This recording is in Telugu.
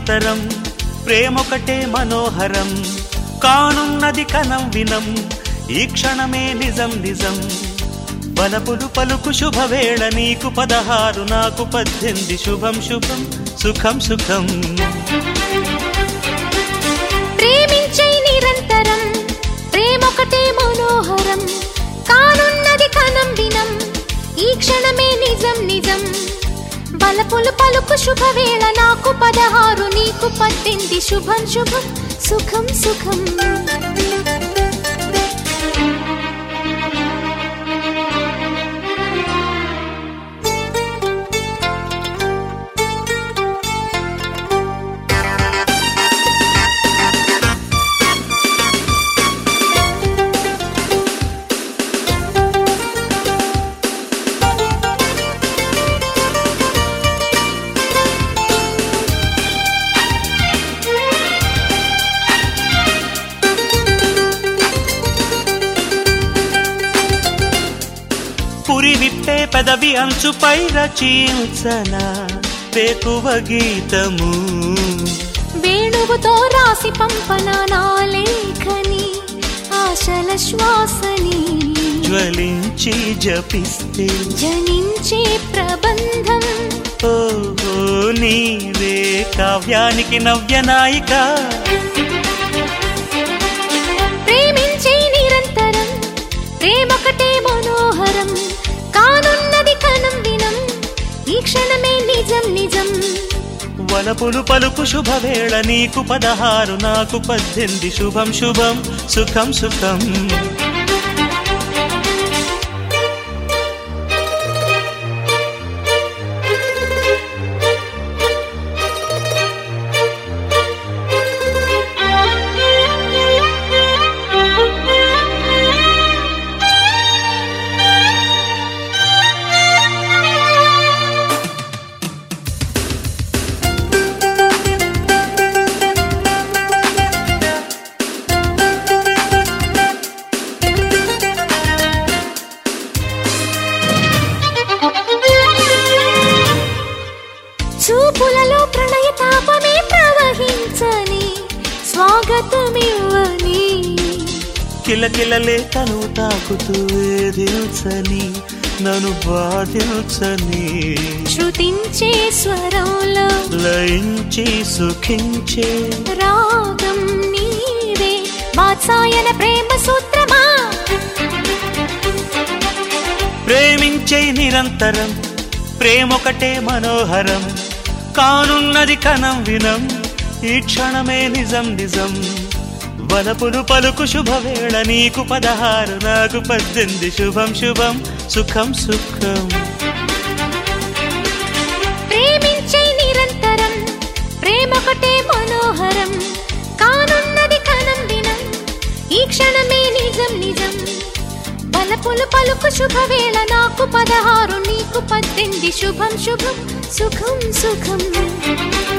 నిరంతరం ప్రేమొకటే మనోహరం కానున్నది కనం వినం ఈ క్షణమే నిజం నిజం బలపులు పలుకు శుభవేళ నీకు పదహారు నాకు పద్దెనిమిది శుభం శుభం సుఖం సుఖం ప్రేమించే నిరంతరం ప్రేమొకటే మనోహరం కానున్నది కనం వినం ఈ క్షణమే నిజం నిజం బలపులు పలుకు శుభవేళ నాకు పదహారు నీకు పద్దెనిమిది శుభం శుభం సుఖం సుఖం పురి విప్పే పెదవి అంచుపై రచించన వేకువ గీతము వేణువుతో రాసి పంపన నా లేఖని ఆశల శ్వాసని జ్వలించి జపిస్తే జనించే ప్రబంధం ఓహో నీవే కావ్యానికి నవ్య నాయిక ప్రేమించే నిరంతరం ప్రేమొకటే మనోహరం కానున్నది కనం వినం ఈ క్షణమే నిజం నిజం వలపులు పలుకు శుభవేళ నీకు పదహారు నాకు పద్దెనిమిది శుభం శుభం సుఖం సుఖం చూపులలో ప్రణయ తాపమే ప్రవహించని స్వాగతమివ్వని కిలకిలలే తను తాకుతూ వేధించని నన్ను బాధించని శృతించే స్వరంలో లయించి సుఖించే రాగం నీవే వాత్సాయన ప్రేమ సూత్రమా ప్రేమించే నిరంతరం ప్రేమొకటే మనోహరం కానున్నది కనం వినం ఈ క్షణమే నిజం నిజం వలపులు పలుకు శుభవేళ నీకు పదహారు నాకు పద్దెనిమిది శుభం శుభం సుఖం సుఖం ప్రేమించే నిరంతరం ప్రేమొకటే మనోహరం కానున్నది కనం దినం ఈ క్షణమే నిజం నిజం బలపులు పలుకు శుభవేళ నాకు పదహారు నీకు పద్దెనిమిది శుభం శుభం సుఖం సుఖం